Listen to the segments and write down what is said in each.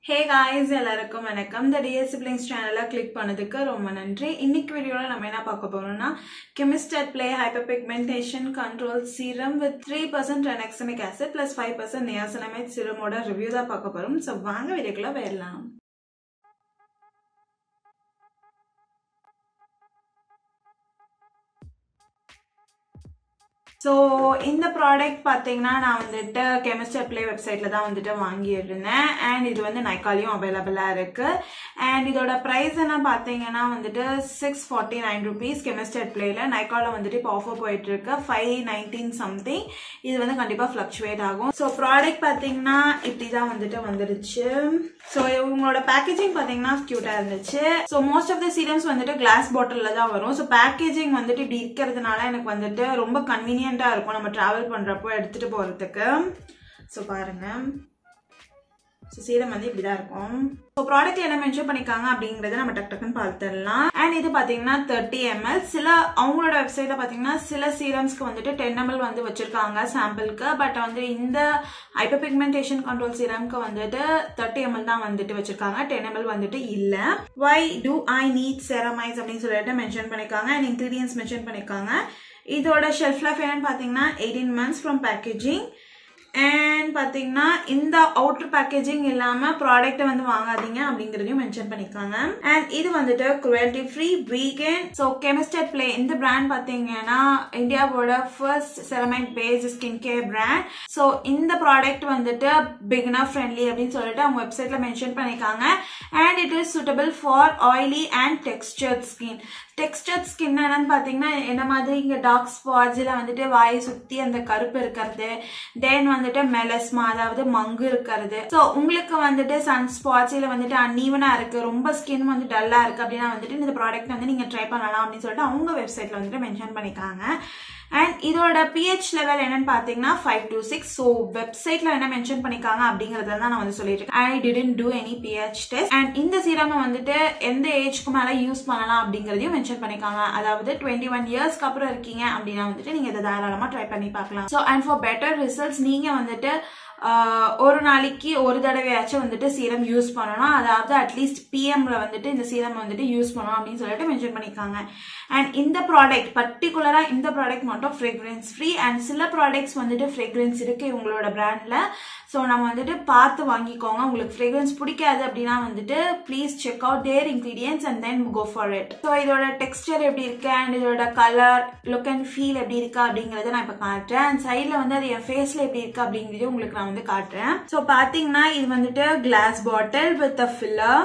hey guys எல்லாருக்கும் வணக்கம் இந்த டிஎஸ் சிப்ளிங்ஸ் சேனலை கிளிக் பண்ணதுக்கு ரொம்ப நன்றி இன்னைக்கு வீடியோவில் நம்ம என்ன பார்க்க போறோம்னா chemist at play hyperpigmentation control serum with three percent tranexamic acid plus five percent niacinamide சீரமோட ரிவ்யூ தான் பார்க்க போறோம் ஸோ வாங்க வீடியோக்குள்ள போயிடலாம் ஸோ இந்த ப்ராடக்ட் பார்த்தீங்கன்னா நான் வந்துட்டு கெமிஸ்டர் ப்ளே வெப்சைட்டில் தான் வந்துட்டு வாங்கியிருந்தேன் அண்ட் இது வந்து நைக்காலையும் அவைலபிளாக இருக்குது அண்ட் இதோட ப்ரைஸ் என்ன பார்த்தீங்கன்னா வந்துட்டு six forty nine rupees chemist at ப்ளேயில் நைக்காவில் வந்துட்டு இப்போ ஆஃபர் போயிட்டு இருக்கு ஃபைவ் நைன்டீன் சம்திங் இது வந்து கண்டிப்பாக ஃப்ளக்சுவேட் ஆகும் ஸோ ப்ராடக்ட் பார்த்தீங்கன்னா இப்படி தான் வந்துட்டு வந்துருச்சு ஸோ இவங்களோட பேக்கேஜிங் பார்த்தீங்கன்னா க்யூட்டாக இருந்துச்சு so most of the serums வந்துட்டு கிளாஸ் பாட்டிலில் தான் வரும் ஸோ பேக்கேஜிங் வந்துட்டு இப்படி இருக்கிறதுனால எனக்கு வந்துட்டு ரொம்ப கன்வீனியண்ட்டாக இருக்கும் நம்ம ட்ராவல் பண்ணுறப்போ எடுத்துகிட்டு போகிறதுக்கு ஸோ பாருங்கள் ஸோ சீரம் வந்து இப்படி தான் இருக்கும் ஸோ ப்ராடக்ட் என்ன மென்ஷன் பண்ணிருக்காங்க அப்படிங்கறத நம்ம டக் டக்குன்னு பார்த்துடலாம் அண்ட் இது பார்த்தீங்கன்னா தேர்ட்டி எம்எல் சில அவங்களோட வெப்சைட்ல பார்த்தீங்கன்னா சில சீரம்ஸ்க்கு வந்துட்டு டென் எம்எல் வந்து வச்சிருக்காங்க சாம்பிளுக்கு பட் வந்து இந்த ஹைப்பர் பிக்மெண்டேஷன் கண்ட்ரோல் சீரம்க்கு வந்துட்டு தேர்ட்டி எம்எல் தான் வந்துட்டு வச்சிருக்காங்க டென் எம்எல் வந்துட்டு இல்லை வை டூ ஐ நீட் செரமைஸ் அப்படின்னு சொல்லிட்டு மென்ஷன் பண்ணிருக்காங்க அண்ட் இன்க்ரீடியன்ஸ் மென்ஷன் பண்ணிருக்காங்க இதோட ஷெல்ஃப் லைஃப் என்னன்னு பார்த்தீங்கன்னா eighteen months from packaging and பார்த்தீங்கன்னா இந்த அவுட்டர் பேக்கேஜிங் இல்லாமல் ப்ராடக்ட்டை வந்து வாங்காதீங்க அப்படிங்கிறதையும் மென்ஷன் பண்ணியிருக்காங்க அண்ட் இது வந்துட்டு cruelty free vegan so chemist at play இந்த பிராண்ட் பார்த்தீங்கன்னா இந்தியாவோட first ceramide based skin care brand so இந்த ப்ராடக்ட் வந்துட்டு பிகினர் ஃப்ரெண்ட்லி அப்படின்னு சொல்லிட்டு அவங்க வெப்சைட்ல மென்ஷன் பண்ணியிருக்காங்க and it is suitable for oily and textured skin textured skin என்னன்னு பார்த்தீங்கன்னா என்ன மாதிரி இங்கே டார்க் ஸ்பாட்ஸில் வந்துட்டு வாயை சுற்றி அந்த கருப்பு இருக்கிறது தென் வந்துட்டு மெலஸ்மா அதாவது மங்கு இருக்கிறது ஸோ உங்களுக்கு வந்துட்டு சன் ஸ்பாட்ஸ் இல்லை வந்துட்டு அன்ஈவனாக இருக்கு ரொம்ப ஸ்கின் வந்து டல்லாக இருக்கு அப்படின்னா வந்துட்டு இந்த ப்ராடக்ட் வந்து நீங்கள் ட்ரை பண்ணலாம் அப்படின்னு சொல்லிட்டு அவங்க வெப்சைட்ல வந்துட்டு மென்ஷன் பண்ணியிருக்காங்க அண்ட் இதோட பிஹெச் லெவல் என்னன்னு பார்த்தீங்கன்னா ஃபைவ் டு சிக்ஸ் ஸோ வெப்சைட்ல என்ன மென்ஷன் பண்ணிருக்காங்க அப்படிங்கறத தான் நான் வந்து சொல்லிட்டு இருக்கேன் I didn't do any pH test அண்ட் இந்த சீரம் வந்துட்டு எந்த ஏஜ்க்கு மேல யூஸ் பண்ணலாம் அப்படிங்கறதையும் மென்ஷன் பண்ணிருக்காங்க அதாவது டுவெண்ட்டி ஒன் இயர்ஸ்க்கு அப்புறம் இருக்கீங்க அப்படின்னா வந்துட்டு நீங்க இதை தாராளமா ட்ரை பண்ணி பார்க்கலாம் so and for better results நீங்க வந்துட்டு ஒரு நாளைக்கு ஒரு தடவையாச்சும் வந்துட்டு சீரம் யூஸ் பண்ணணும் அதாவது அட்லீஸ்ட் பிஎம்ல வந்துட்டு இந்த சீரம் வந்துட்டு யூஸ் பண்ணணும் அப்படின்னு சொல்லிட்டு மென்ஷன் பண்ணியிருக்காங்க அண்ட் இந்த ப்ராடக்ட் பர்டிகுலரா இந்த ப்ராடக்ட் மட்டும் ஃப்ரெக்ரன்ஸ் ஃப்ரீ அண்ட் சில ப்ராடக்ட்ஸ் வந்துட்டு ஃப்ரெக்ரன்ஸ் இருக்கு இவங்களோட பிராண்ட்ல ஸோ நம்ம வந்துட்டு பார்த்து வாங்கிக்கோங்க உங்களுக்கு ஃப்ரெக்ரன்ஸ் பிடிக்காது அப்படின்னா வந்துட்டு please check out their ingredients and then go for it so இதோட டெக்ஸ்டர் எப்படி இருக்கு அண்ட் இதோட கலர் லுக் அண்ட் ஃபீல் எப்படி இருக்கா அப்படிங்கறத நான் இப்போ காட்டுறேன் அண்ட் சைடில் வந்து அது என் ஃபேஸ்ல எப்படி இருக்கு அப்படிங்கிறது உங்களுக்கு நான் வந்து காட்டுறேன் ஸோ பார்த்தீங்கன்னா இது வந்துட்டு glass bottle with a filler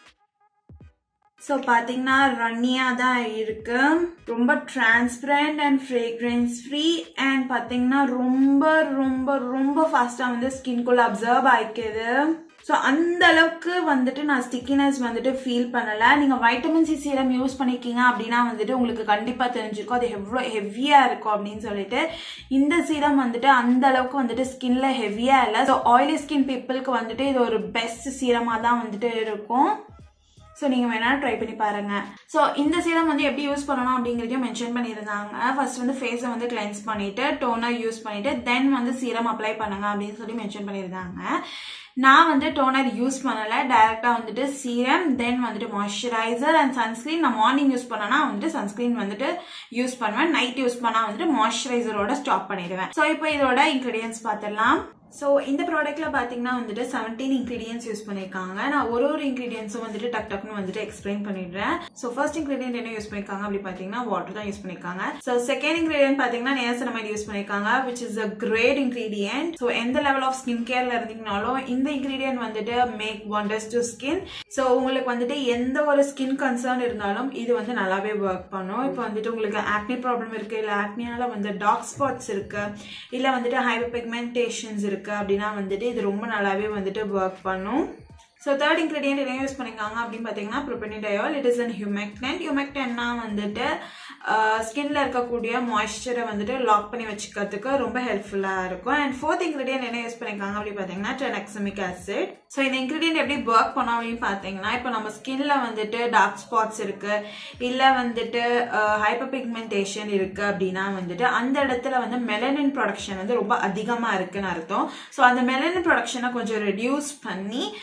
so பார்த்தீங்கன்னா ரன்னியாக தான் இருக்கு ரொம்ப transparent and fragrance free and பார்த்தீங்கன்னா ரொம்ப ரொம்ப ரொம்ப ஃபாஸ்ட்டாக வந்து ஸ்கின்குள்ள அப்சர்வ் ஆயிக்குது ஸோ அந்த அளவுக்கு வந்துட்டு நான் ஸ்டிக்கினஸ் வந்துட்டு ஃபீல் பண்ணலை நீங்கள் வைட்டமின் சி சீரம் யூஸ் பண்ணிருக்கீங்க அப்படின்னா வந்துட்டு உங்களுக்கு கண்டிப்பாக தெரிஞ்சிருக்கும் அது எவ்வளோ ஹெவியாக இருக்கும் அப்படின்னு சொல்லிட்டு இந்த சீரம் வந்துட்டு அந்த அளவுக்கு வந்துட்டு ஸ்கின்ல ஹெவியாக இல்லை ஸோ ஆயிலி ஸ்கின் பீப்புளுக்கு வந்துட்டு இது ஒரு பெஸ்ட் சீரமாக தான் வந்துட்டு இருக்கும் ஸோ நீங்கள் வேணாலும் ட்ரை பண்ணி பாருங்க ஸோ இந்த சீரம் வந்து எப்படி யூஸ் பண்ணணும் அப்படிங்கிறதையும் மென்ஷன் பண்ணியிருந்தாங்க ஃபர்ஸ்ட் வந்து ஃபேஸை வந்து கிளென்ஸ் பண்ணிட்டு டோனர் யூஸ் பண்ணிட்டு தென் வந்து சீரம் அப்ளை பண்ணுங்க அப்படின்னு சொல்லி மென்ஷன் பண்ணியிருந்தாங்க நான் வந்து டோனர் யூஸ் பண்ணலை டைரெக்டாக வந்துட்டு சீரம் தென் வந்துட்டு மாய்ஸ்சரைசர் அண்ட் சன்ஸ்கிரீன் நான் மார்னிங் யூஸ் பண்ணனா வந்துட்டு சன்ஸ்கிரீன் வந்துட்டு யூஸ் பண்ணுவேன் நைட் யூஸ் பண்ணால் வந்துட்டு மாய்ஸ்சரைசரோட ஸ்டாப் பண்ணிடுவேன் ஸோ இப்போ இதோட இன்க்ரீடியன்ஸ் பார்த்துடலாம் ஸோ இந்த ப்ராடக்ட்ல பார்த்தீங்கன்னா வந்துட்டு செவன்டீன் இன்க்ரீடியன்ஸ் யூஸ் பண்ணியிருக்காங்க நான் ஒரு ஒரு இன்க்ரீடியன்ஸும் வந்துட்டு டக் டக்குன்னு வந்துட்டு எக்ஸ்பிளைன் பண்ணிடுறேன் ஸோ ஃபர்ஸ்ட் இன்க்ரீடியன்ட் என்ன யூஸ் பண்ணியிருக்காங்க அப்படி பார்த்தீங்கன்னா வாட்டர் தான் யூஸ் பண்ணியிருக்காங்க ஸோ செகண்ட் இன்க்ரீடியன்ட் பார்த்தீங்கன்னா நேசனமைட் யூஸ் பண்ணியிருக்காங்க which is a great ingredient so எந்த லெவல் ஆஃப் ஸ்கின் கேர்ல இருந்தீங்கனாலும் இந்த இன்க்ரீடியன்ட் வந்துட்டு make wonders to skin so உங்களுக்கு வந்துட்டு எந்த ஒரு ஸ்கின் கன்சர்ன் இருந்தாலும் இது வந்து நல்லாவே ஒர்க் பண்ணும் இப்போ வந்துட்டு உங்களுக்கு ஆக்னி ப்ராப்ளம் இருக்கு இல்லை ஆக்னியால வந்து டார்க் ஸ்பாட்ஸ் இருக்கு இல்லை வந்துட்டு ஹைப்பர் பிக்மெண்டேஷன்ஸ் இருக்கு இருக்கு அப்படின்னா வந்துட்டு இது ரொம்ப நல்லாவே வந்துட்டு ஒர்க் பண்ணும் ஸோ தேர்ட் இன்க்ரீடியன்ட் என்ன யூஸ் பண்ணிருக்காங்க அப்படின்னு பார்த்தீங்கன்னா propanediol it is an humectant ஹியூமெக்டன்னா வந்துட்டு ஸ்கின்ல இருக்கக்கூடிய மாய்ஸ்சரை வந்துட்டு லாக் பண்ணி வச்சுக்கிறதுக்கு ரொம்ப ஹெல்ப்ஃபுல்லாக இருக்கும் அண்ட் ஃபோர்த் இன்க்ரீடியன்ட் என்ன யூஸ் பண்ணிருக்காங்க அப்படின்னு பார்த்தீங்கன்னா டெனக்சமிக் ஆசிட் ஸோ இந்த இன்க்ரீடியன்ட் எப்படி ஒர்க் பண்ணோம் அப்படின்னு பார்த்தீங்கன்னா இப்போ நம்ம ஸ்கின்ல வந்துட்டு டார்க் ஸ்பாட்ஸ் இருக்கு இல்லை வந்துட்டு ஹைப்பர் பிக்மெண்டேஷன் இருக்கு அப்படின்னா வந்துட்டு அந்த இடத்துல வந்து மெலனின் ப்ரொடக்ஷன் வந்து ரொம்ப அதிகமாக இருக்குன்னு அர்த்தம் ஸோ அந்த மெலனின் ப்ரொடக்ஷனை கொஞ்சம் ரெடியூஸ் பண்ணி நம்ம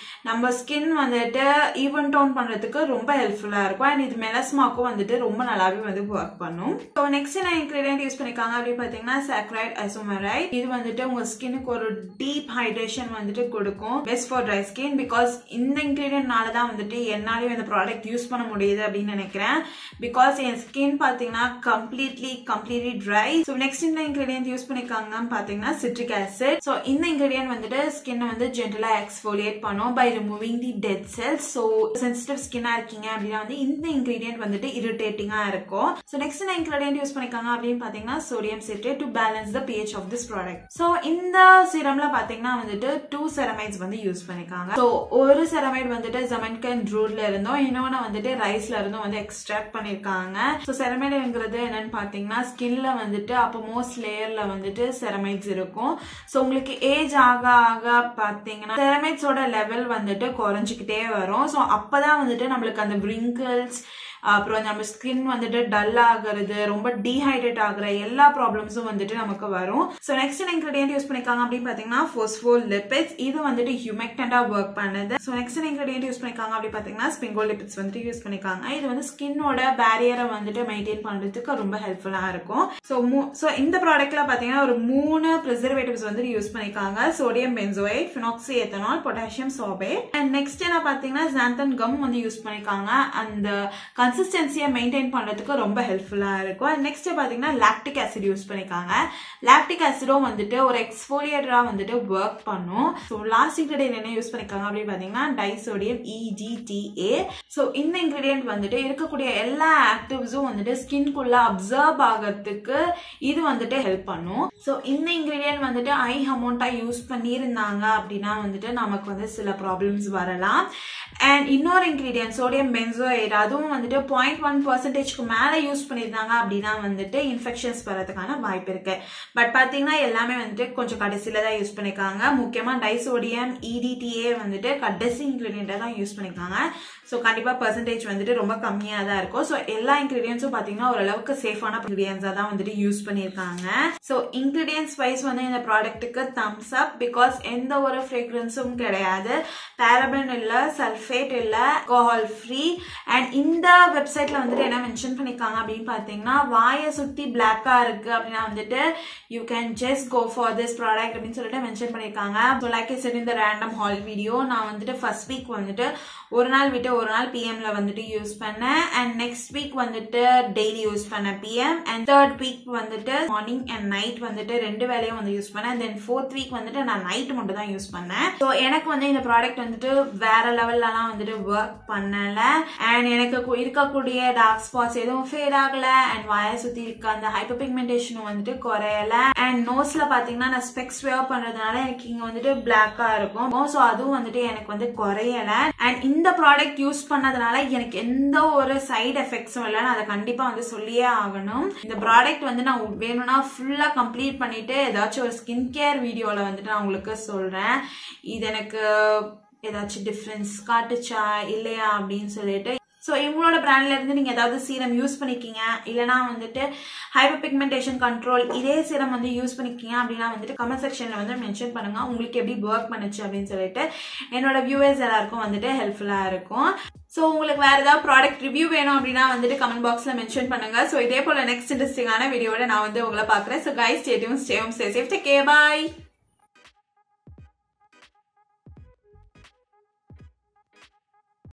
உங்க ஸ்கின் வந்துட்டு ஈவன் டோன் பண்றதுக்கு ரொம்ப ஹெல்ப்ஃபுல்லா இருக்கும் அண்ட் இது மெலஸ்மாக்கும் வந்துட்டு ரொம்ப நல்லாவே வந்து ஒர்க் பண்ணும் ஸோ நெக்ஸ்ட் என்ன இன்கிரீடியன்ட் யூஸ் பண்ணிருக்காங்க அப்படின்னு பாத்தீங்கன்னா சாக்ரைட் ஐசோமரைட் இது வந்துட்டு உங்க ஸ்கின்னுக்கு ஒரு டீப் ஹைட்ரேஷன் வந்துட்டு கொடுக்கும் best for dry skin because இந்த இன்கிரீடியன்ட்னால தான் வந்துட்டு என்னாலையும் இந்த ப்ராடக்ட் யூஸ் பண்ண முடியுது அப்படின்னு நினைக்கிறேன் பிகாஸ் என் ஸ்கின் பாத்தீங்கன்னா completely completely dry so next இந்த இன்கிரீடியன்ட் யூஸ் பண்ணிருக்காங்கன்னு பாத்தீங்கன்னா சிட்ரிக் ஆசிட் ஸோ இந்த இன்கிரீடியன்ட் வந்துட்டு ஸ்கின் வந்து ஜென்ரலா எக்ஸ்ஃபோலியேட் பண்ணும் by removing the dead cells so sensitive ஸ்கின்னா இருக்கீங்க அப்படின்னா வந்து இந்த இன்கிரீடியன்ட் வந்துட்டு இரிட்டேட்டிங்கா இருக்கும் ஸோ நெக்ஸ்ட் என்ன இன்கிரீடியன்ட் யூஸ் பண்ணிருக்காங்க அப்படின்னு பாத்தீங்கன்னா sodium citrate to balance the pH of this product so இந்த சீரம்ல பாத்தீங்கன்னா வந்துட்டு டூ செரமைட்ஸ் வந்து யூஸ் பண்ணிருக்காங்க ஸோ ஒரு செரமைட் வந்துட்டு ஜமென்கன் ரூட்ல இருந்தும் இன்னொன்னு வந்துட்டு ரைஸ்ல இருந்தும் வந்து எக்ஸ்ட்ராக்ட் பண்ணிருக்காங்க ஸோ செரமைடுங்கிறது என்னன்னு பாத்தீங்கன்னா ஸ்கின்ல வந்துட்டு அப்போ மோஸ்ட் லேயர்ல வந்துட்டு செரமைட்ஸ் இருக்கும் ஸோ உங்களுக்கு ஏஜ் ஆக ஆக பாத்தீங்கன்னா செரமைட்ஸோட லெவல் வந்துட்டு குறைஞ்சிக்கிட்டே வரும் ஸோ அப்பதான் வந்துட்டு நம்மளுக்கு அந்த விரிங்கிள்ஸ் அப்புறம் நம்ம ஸ்கின் வந்துட்டு டல் ஆகுறது ரொம்ப டீஹைட்ரேட் ஆகுற எல்லா ப்ராப்ளம்ஸும் வந்துட்டு நமக்கு வரும் ஸோ நெக்ஸ்ட் இன்கிரீடியன்ட் யூஸ் பண்ணிருக்காங்க அப்படின்னு பாத்தீங்கன்னா ஃபோஸ்போ லிபிட்ஸ் இது வந்துட்டு ஹியூமெக்டண்டா ஒர்க் பண்ணுது ஸோ நெக்ஸ்ட் இன்கிரீடியன்ட் யூஸ் பண்ணிருக்காங்க அப்படின்னு பாத்தீங்கன்னா ஸ்பிங்கோ லிபிட்ஸ் வந்துட்டு யூஸ் பண்ணிருக்காங்க இது வந்து ஸ்கின்னோட பேரியரை வந்துட்டு மெயின்டைன் பண்றதுக்கு ரொம்ப ஹெல்ப்ஃபுல்லா இருக்கும் ஸோ ஸோ இந்த ப்ராடக்ட்ல பாத்தீங்கன்னா ஒரு மூணு ப்ரிசர்வேட்டிவ்ஸ் வந்துட்டு யூஸ் பண்ணிருக்காங்க sodium benzoate phenoxyethanol potassium sorbate and next என்ன பாத்தீங்கன்னா ஜாந்தன் கம் வந்து யூஸ் பண்ணிருக்காங்க அந்த கன்சிஸ்டன்சியை மெயின்டைன் பண்றதுக்கு ரொம்ப ஹெல்ப்ஃபுல்லா இருக்கும் அண்ட் நெக்ஸ்ட் பாத்தீங்கன்னா லாக்டிக் ஆசிட் யூஸ் பண்ணிருக்காங்க லாக்டிக் ஆசிடும் வந்துட்டு ஒரு எக்ஸ்போலியேட்டரா வந்துட்டு ஒர்க் பண்ணும் ஸோ லாஸ்ட் இன்கிரீடியன்ட் என்ன யூஸ் பண்ணிருக்காங்க அப்படின்னு பாத்தீங்கன்னா டைசோடியம் இடிடிஏ ஸோ இந்த இன்கிரீடியன்ட் வந்துட்டு இருக்கக்கூடிய எல்லா ஆக்டிவ்ஸும் வந்துட்டு ஸ்கின்குள்ள அப்சர்வ் ஆகிறதுக்கு இது வந்துட்டு ஹெல்ப் பண்ணும் ஸோ இந்த இன்கிரீடியன்ட் வந்துட்டு ஐ அமௌண்டா யூஸ் பண்ணியிருந்தாங்க அப்படின்னா வந்துட்டு நமக்கு வந்து சில ப்ராப்ளம்ஸ் வரலாம் அண்ட் இன்னொரு இன்கிரீடியன்ட் சோடியம் பென்சோயேட் அதுவும் வந்துட்டு பாயிண்ட் ஒன் பர்சன்டேஜ்க்கு மேலே யூஸ் பண்ணியிருந்தாங்க அப்படின்னா வந்துட்டு இன்ஃபெக்ஷன்ஸ் வரதுக்கான வாய்ப்பு இருக்கு பட் பார்த்தீங்கன்னா எல்லாமே வந்துட்டு கொஞ்சம் கடைசியில தான் யூஸ் பண்ணிருக்காங்க முக்கியமாக டைசோடியம் இடிடிஏ வந்துட்டு கடைசி இன்கிரீடியண்ட்டை தான் யூஸ் பண்ணிருக்காங்க ஸோ கண்டிப்பாக பர்சன்டேஜ் வந்துட்டு ரொம்ப கம்மியாக தான் இருக்கும் ஸோ எல்லா இன்கிரீடியன்ஸும் பார்த்தீங்கன்னா ஓரளவுக்கு சேஃபான இன்கிரீடியன்ஸாக தான் வந்துட்டு யூஸ் பண்ணியிருக்காங்க ஸோ இன்கிரீடியன்ஸ் வைஸ் வந்து இந்த ப்ராடக்ட்டுக்கு தம்ஸ் அப் பிகாஸ் எந்த ஒரு ஃப்ரேக்ரன்ஸும் கிடையாது பேரபன் இல்லை சல்ஃபேட் இல்லை alcohol ஃப்ரீ அண்ட் இந்த வெப்சைட்ல வந்துட்டு என்ன மென்ஷன் பண்ணிருக்காங்க அப்படின்னு பார்த்தீங்கன்னா வாயை சுத்தி பிளாக்கா இருக்கு அப்படின்னா வந்துட்டு you can just go for this product அப்படின்னு சொல்லிட்டு மென்ஷன் பண்ணிருக்காங்க ஸோ லைக் இஸ் இந்த ரேண்டம் ஹால் வீடியோ நான் வந்துட்டு ஃபர்ஸ்ட் வீக் வந்துட்டு ஒரு நாள் விட்டு ஒரு நாள் பிஎம்ல வந்துட்டு யூஸ் பண்ணேன் அண்ட் நெக்ஸ்ட் வீக் வந்துட்டு டெய்லி யூஸ் பண்ணேன் பிஎம் அண்ட் தேர்ட் வீக் வந்துட்டு மார்னிங் அண்ட் நைட் வந்துட்டு ரெண்டு வேலையும் வந்து யூஸ் பண்ணேன் தென் ஃபோர்த் வீக் வந்துட்டு நான் நைட் மட்டும் தான் யூஸ் பண்ணேன் ஸோ எனக்கு வந்து இந்த ப்ராடக்ட் வந்துட்டு வேற லெவல்லலாம் வந்துட்டு ஒர்க் பண்ணல அண்ட் எனக்கு கு- இருக்கக்கூடிய டார்க் ஸ்பாட்ஸ் எதுவும் ஃபேட் ஆகல அண்ட் வாயை சுத்தி இருக்க அந்த ஹைப்பர் பிக்மெண்டேஷனும் வந்துட்டு குறையல அண்ட் நோஸ்ல பாத்தீங்கன்னா நான் ஸ்பெக்ஸ் வேர் பண்றதுனால எனக்கு இங்க வந்துட்டு பிளாக்கா இருக்கும் ஸோ அதுவும் வந்துட்டு எனக்கு வந்து குறையல அண்ட் இந்த ப்ராடக்ட் யூஸ் பண்ணதுனால எனக்கு எந்த ஒரு சைடு எஃபெக்ட்ஸும் இல்லை நான் அதை கண்டிப்பா வந்து சொல்லியே ஆகணும் இந்த ப்ராடக்ட் வந்து நான் வேணும்னா ஃபுல்லா கம்ப்ளீட் பண்ணிட்டு ஏதாச்சும் ஒரு ஸ்கின் கேர் வீடியோல வந்துட்டு நான் உங்களுக்கு சொல்றேன் இது எனக்கு ஏதாச்சும் டிஃப்ரென்ஸ் காட்டுச்சா இல்லையா அப்படின்னு சொல்லிட்டு ஸோ இவங்களோட பிராண்ட்ல இருந்து நீங்க ஏதாவது சீரம் யூஸ் பண்ணிருக்கீங்க இல்லனா வந்துட்டு ஹைப்பர் பிக்மெண்டேஷன் கண்ட்ரோல் இதே சீரம் வந்து யூஸ் பண்ணிருக்கீங்க அப்படின்னா வந்துட்டு கமெண்ட் செக்ஷன்ல வந்து மென்ஷன் பண்ணுங்க உங்களுக்கு எப்படி ஒர்க் பண்ணுச்சு அப்படின்னு சொல்லிட்டு என்னோட வியூவர்ஸ் எல்லாருக்கும் வந்துட்டு ஹெல்ப்ஃபுல்லா இருக்கும் ஸோ உங்களுக்கு வேற ஏதாவது ப்ராடக்ட் ரிவ்யூ வேணும் அப்படின்னா வந்துட்டு கமெண்ட் பாக்ஸ்ல மென்ஷன் பண்ணுங்க ஸோ இதே போல நெக்ஸ்ட் இன்ட்ரெஸ்டிங்கான வீடியோட நான் வந்து உங்களை பார்க்குறேன் so guys stay home stay safe take care பாய்